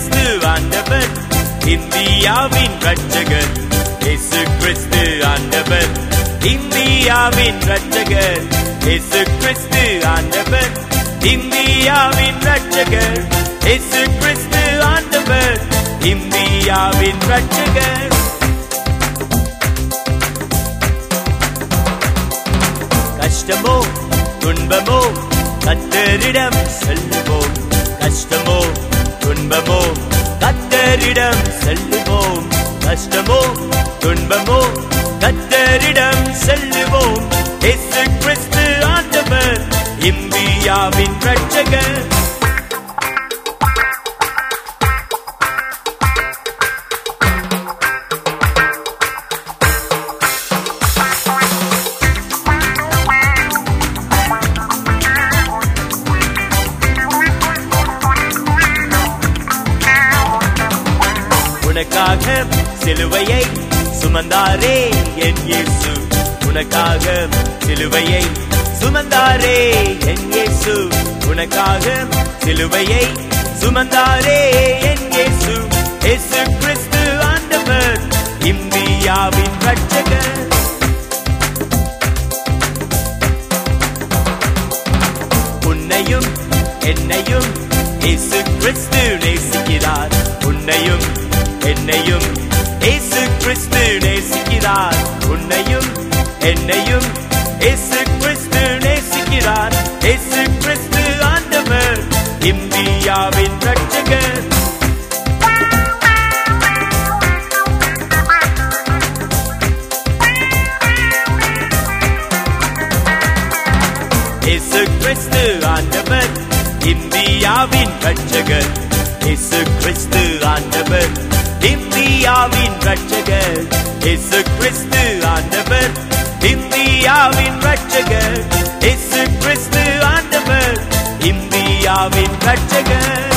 கிறிஸ்து ஆண்டவர் இந்தியாவின் ரட்சகர் இயேசு கிறிஸ்து ஆண்டவர் இந்தியாவின் ரட்சகர் இயேசு கிறிஸ்து ஆண்டவர் இந்தியாவின் ரட்சகர் இயேசு கிறிஸ்து ஆண்டவர் இந்தியாவின் ரட்சகர் கஷ்டமோ துன்பமோ கத்தரிடம் செல்லுவோம் கஷ்டமோ துன்பமோ கத்தரிடம் செல்லுவோம் கஷ்டமோ துன்பமோ கத்தரிடம் செல்லுவோம் இயேசு கிறிஸ்து ஆண்டவர் இந்தியாவின் ரட்சகர் உனக்காக சிலுவையை சுமந்தாரே என் இயேசு உனக்காக சிலுவையை சுமந்தாரே என் இயேசு உனக்காக சிலுவையை சுமந்தாரே என் இயேசு இயேசு கிறிஸ்து ஆண்டவர் இந்தியாவின் ரட்சகர் உன்னையும் என்னையும் இயேசு கிறிஸ்து நேசிக்கிறார் உன்னையும் என்னையும் இயேசு கிறிஸ்து நேசிக்கிறார் உன்னையும் என்னையும் இயேசு கிறிஸ்து நேசிக்கிறார் இயேசு கிறிஸ்து ஆண்டவர் இந்தியாவின் ரட்சகர் இயேசு கிறிஸ்து ஆண்டவர் இந்தியாவின் ரட்சகர் இயேசு கிறிஸ்து ஆண்டவர் இந்தியாவின் ரட்சகர் இயேசு கிறிஸ்து ஆண்டவர் இந்தியாவின் ரட்சகர் இயேசு கிறிஸ்து ஆண்டவர் இந்தியாவின் ரட்சகர்